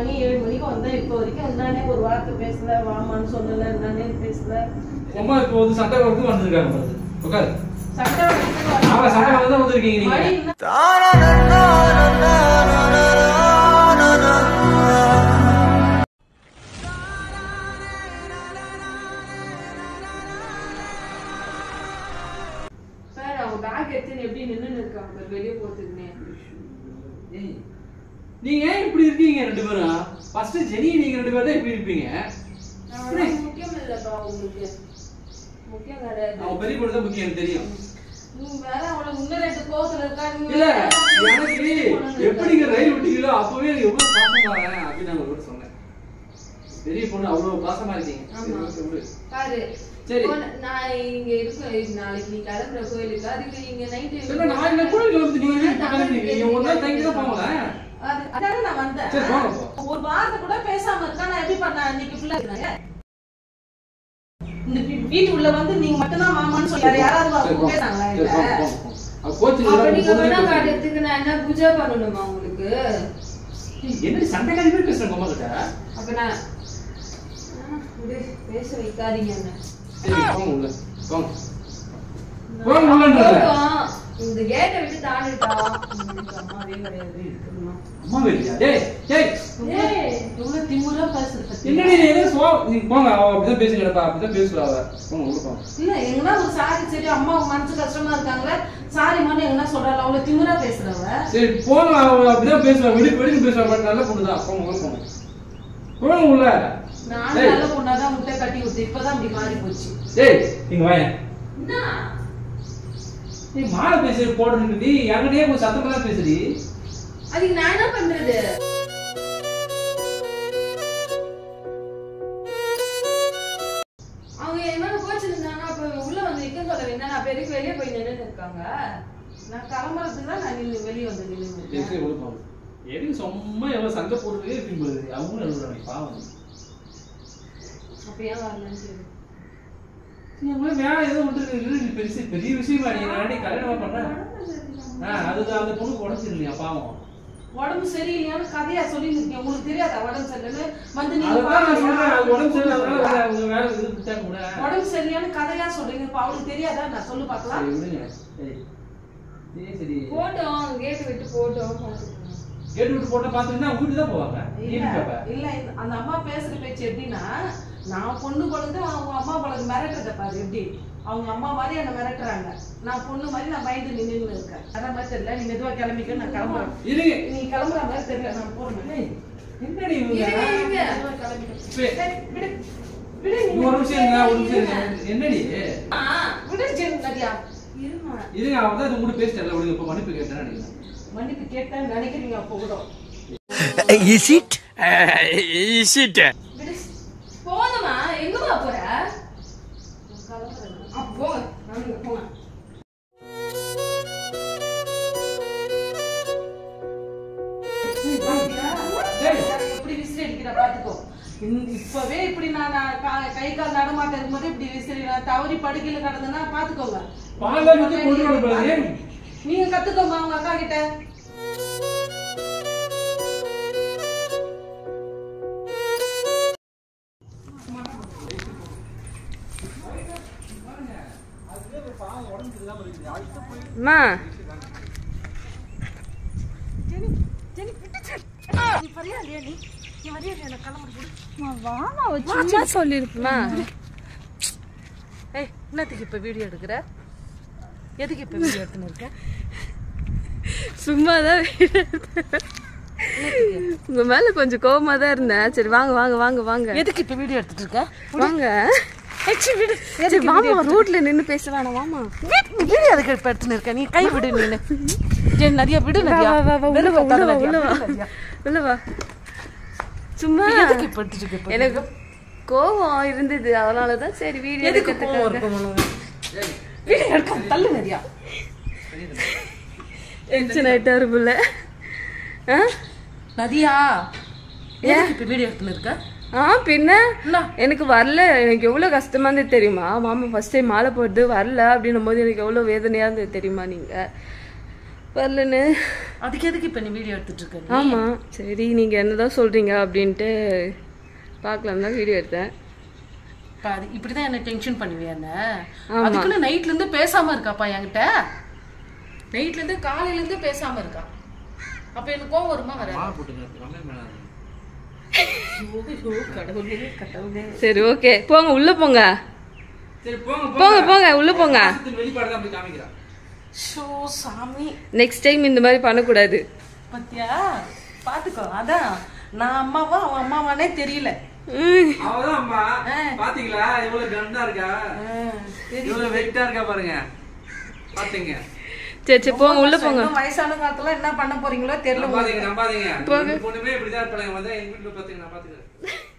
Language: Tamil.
மணி ஏழு மணிக்கு வந்தேன் இப்போ வரைக்கும் வந்தானே ஒரு வார்த்தை பேசல வாமான்னு சொல்லல என்னன்னே பேசல அம்மா இப்போ வந்து சண்டை வந்து வந்திருக்காங்க பாரு. உட்காரு சண்டை வலிக்குது, அவ சண்டை வந்து தான் வந்திருக்கீங்க நீங்க மணி என்ன சார் அவங்க பேக் எடுத்துன்னு எப்படி நின்னு இருக்காங்க பாரு, வெளியே போறதுக்குன்னே ஏய், நீங்க ஏன் இப்படி இருக்கீங்க ரெண்டு பேரும் ஃபர்ஸ்ட் ஜெனி நீங்க ரெண்டு பேரும் தான் இப்படி இருப்பீங்க நான் முக்கியம் இல்லப்பா உங்களுக்கு முக்கியம் கிடையாது அவன் பெரிய பொண்ணு தான் முக்கியம் எனக்கு தெரியும் நீ வேற அவளை முன்ன ரெண்டு கோவத்துல இருக்கா நீ இல்ல வேற எனக்கு எப்படிங்க ரயில் விட்டீங்களோ அப்பவே எவ்வளவு பாசமா வரேன் அப்படின்னு நான் ஒரு சொன்னேன் பெரிய பொண்ணு அவ்வளவு பாசமா இருக்கீங்க சரி, ஆமா. ஓகே, விடு. பாரு சரி. இப்போ நான் இங்க இருக்க நாளைக்கு நீ கிளம்புற கோயிலுக்கு அதுக்கு நீங்க நைட்டு சரி, நான் என்ன கோயிலுக்கு வந்து நீங்க வீட்டுக்கு பக்கத்துல இருக்கீங்க. நீங்க ஒரு நாள் தங்கி தான் போங்களேன். அது அதானே நான் வந்தேன் சரி, போங்க அப்போ. ஒரு வார்த்தை கூட பேசாம இருக்கா நான் எப்படி பண்ண அன்னைக்கு ஃபுல்லா இருந்தாங்க இந்த வீ- வீட்டுக்குள்ள வந்து நீங்க மட்டும்தான் மாமான்னு சொல்லி வேற யாராவது சரி, அவங்க போங்க. பேசாங்களா சரி, இல்ல போங்க, போங்க, போங்க. அவ கோச்சிங் அப்ப எல்லாம் நீங்க பொண்ணு வேணா பேசுறீங்க. காட்டுறதுக்கு நான் என்ன பூஜை பண்ணணுமா உங்களுக்கு ஏய், என்னடி சண்டைக்காரி மாதிரி பேசுறேன் அம்மா கிட்ட அப்ப நான் ஆ, விடு, பேச வைக்காதீங்க என்ன சரி போங்க உள்ள போங்க போங்க உள்ளன்றத போதும். இந்த கேட்டை விட்டு தாண்டிட்டா உங்களுக்கு அம்மாவே கிடையாது இருக்கணுமா அம்மா வேலையா டேய் டேய் ஏய், இவ்வளவு திமிரா பேசுறது பத்தி. என்னடி நீ ஏதோ சோ நீ போங்க அவ அப்படிதான் பேசி கிடப்பா அப்படிதான் பேசுறா அவ போங்க உள்ள போங்க இல்ல எங்கன்னா ஒரு சாரி சரி அம்மா மனசு கஷ்டமா இருக்காங்களே சாரி மட்டும் எங்கன்னா சொல்றாள் அவ்வளவு திமிரா பேசுறவ சரி போங்க அவ அப்படிதான் பேசுவா வெடி வெடிக்கு பேசுவா பட் நல்ல பொண்ணு தான் போங்க உள்ள போங்க போங்க உள்ள நானும் டேய். நல்ல பொண்ணாதான் முட்டை கட்டி விட்டு இப்பதான் அப்படி மாறி போச்சு டேய் இங்க வாங்க என்ன நீ மாலை பேசி போடுறீங்க யாருக்கிட்டயே கொஞ்சம் சத்தமா தான் பேசுறீ அதுக்கு நான் என்ன பண்றது அவங்க என்ன கோச்சிருந்தாங்க அப்ப உள்ள வந்து நிக்க சொல்ல வேண்டாம் நான் பெருக்கு வெளியே போய் நின்னுட்டு இருக்காங்க நான் கிளம்புறதுக்கு தான் நான் நின்னு வெளியே வந்து நின்று பேசி உள்ள போங்க எதுக்கு சும்மா எவ்வளவு சண்டை போடுறதே இப்படி போகுது அவங்களும் எழுதுறாங்க பாவம் அப்ப ஏன் வரலன்னு சொல்லு நீ உங்களை வேலை ஏதோ விட்டு இது பெருசு பெரிய விஷயமா நீ நானே கல்யாணமா பண்ண ஆ அதுதான் அந்த பொண்ணுக்கு உடச்சிருந்தீங்க பாவம் உடம்பு சரியில்லையான்னு கதையா சொல்லி இருக்கீங்க உங்களுக்கு தெரியாதா உடம்பு சரியில்லைன்னு வந்து நீங்க அதுதான் நான் சொல்றேன் அது உடம்பு பாருங்க. சரியில்லாதனால அவங்க வேலை இது விட்டா கூட உடம்பு சரியில்லையான்னு கதையா சொல்றீங்க இப்ப அவளுக்கு தெரியாதா நான் சொல்லு பார்க்கலாம் சரி விடுங்க சரி சரி சரி போட்டோம் கேட்டு விட்டு போட்டோம் பாத்துக்கோங்க. கேட்டு விட்டு போட்டா பாத்துக்கிட்டா வீட்டு தான் போவாங்க இல்ல வீட்டு பாப்பா இல்ல இந்த- அந்த அம்மா பேசுற பேச்சு எப்படின்னா நான் பொண்ணு பொழுது அவங்க அம்மா பொழுது மிரட்டுறத பாரு எப்படி அவங்க அம்மா மாதிரி என்ன மிரட்டுறாங்க நான் பொண்ணு மாதிரி நான் பயந்து நின்று இருக்கேன் அதான் மாதிரி தெரியல நீ மெதுவா கிளம்பிக்க நான் கிளம்புறேன் இருங்க நீ கிளம்புற மாதிரி தெரியல நான் போறேன் ஏய், என்னடி இவங்க இருங்க, இருங்க. மெதுவா கிளம்பிக்க. சரி. சரி, விடு விடு நீ நீ ஒரு நிமிஷம் இருங்க ஒரு நிமிஷம் இருங்க என்னடி ஆ, விடு ஜென் நதியா இருமா இருங்க அவன் தான் இது கூட பேசிட்டல விடுங்க இப்ப மன்னிப்பு கேட்டேன்னு நினைக்கிறேன் மன்னிப்பு கேட்டேன்னு நினைக்கிறீங்க அப்போ கூட Is it? is it? விடு. போதுமா எங்கம்மா போற கிளம்புறேன் அப்போ நானும் போங்க டேய். இப்படி விசிறி அடிக்கிற பாத்துக்கோ இந்த- இப்பவே இப்படி நான் நான் கா- கை கால் நடமாட்டம் இருக்கும்போது இப்படி விசிறி நான் தவறி படுக்கையில கடந்தேன்னா பாத்துக்கோங்க பாலை வந்து கொண்டு வர போறது நீங்க கத்துக்கோங்க உங்க அக்கா கிட்ட அம்மா நீ வரியா இல்லையா நீ நீ வரியா இல்லையா நான் கிளம்புறேன் சும்மா சொல்லிருப்பா ஏய் என்னத்துக்கு இப்ப வீடியோ எடுக்கிற எதுக்கு இப்ப வீடியோ எடுத்துன்னு இருக்க சும்மா தான் உங்க மேல கொஞ்சம் கோவமா தான் இருந்தேன் சரி வாங்க வாங்க வாங்க வாங்க எதுக்கு இப்ப வீடியோ எடுத்துட்டு இருக்க வாங்க ஏச்சி விடு சரி வாமா ரோட்ல நின்னு பேச வேணாம் வாமா வீடியோ எதுக்கு இப்ப எடுத்துன்னு இருக்க நீ கை விடு நீனு ஜென் நதியா விடு வா நதியா வா வா வா உள்ள வெறும் வா கத்தாத உள்ள வா நதியா, உள்ள வா விடு நதியா. உள்ள வா சும்மா எதுக்கு இப்ப எடுத்துட்டு இருக்க இப்ப? எனக்கு கோவம் இருந்தது அதனாலதான் சரி வீடியோ எதுக்கு கோவம் எடுக்கிறதுக்காக இருக்கும் உனக்கு? வீடியோ எடுக்க தள்ளு நதியா டென்ஷன் ஆயிட்டா இருக்குல்ல ஆ நதியா எதுக்கு இப்ப வீடியோ எடுத்துன்னு இருக்க ஆ பின்ன என்ன? எனக்கு வரல எனக்கு எவ்வளவு கஷ்டமா இருந்தது தெரியுமா மாமா ஃபர்ஸ்ட் டைம் மாலை போட்டு வரல அப்படின்னும் போது எனக்கு எவ்வளவு வேதனையா இருந்தது தெரியுமா நீங்க வரலன்னு அதுக்கு எதுக்கு இப்ப நீ வீடியோ எடுத்துட்டு இருக்க நீ? ஆமா சரி நீங்க என்னதான் சொல்றீங்க அப்படின்ட்டு பார்க்கலாம் தான் வீடியோ எடுத்தேன் இப்ப அது இப்படிதான் என்ன டென்ஷன் பண்ணுவியா என்ன அதுக்குன்னு நைட்ல இருந்து பேசாம இருக்காப்பா என்கிட்ட நைட்ல இருந்து காலையில இருந்து பேசாம இருக்கா அப்ப எனக்கு கோவம் வருமா வர மாலை போட்டுங்க கம்மியாக மேலே கடவுளே கடவுளே சரி ஓகே போங்க உள்ள போங்க சரி போங்க போங்க போங்க உள்ள போங்க பாசத்தின் வெளிப்பாடு தான் அப்படி காமிக்கிறா ஷோ சாமி நெக்ஸ்ட் டைம் இந்த மாதிரி பண்ணக்கூடாது பத்தியா பாத்துக்கோ அதான் நான் அம்மாவா அவன் அம்மாவானே தெரியல ம், அவதான் அம்மா பாத்தீங்களா எவ்வளவு கண்டா இருக்கா எவ்வளவு வெயிட்டா இருக்கா பாருங்க பாத்தீங்க சரி சரி போங்க உள்ள போங்க இன்னும் வயசான காலத்துல என்ன பண்ண போறீங்களோ தெரியல நம்பாதீங்க நம்பாதீங்க பொண்ணுமே இப்படிதான் இருப்பாங்க வந்து எங்க வீட்டுல பாத்தீங்க நான் பாத்துக்கிறேன்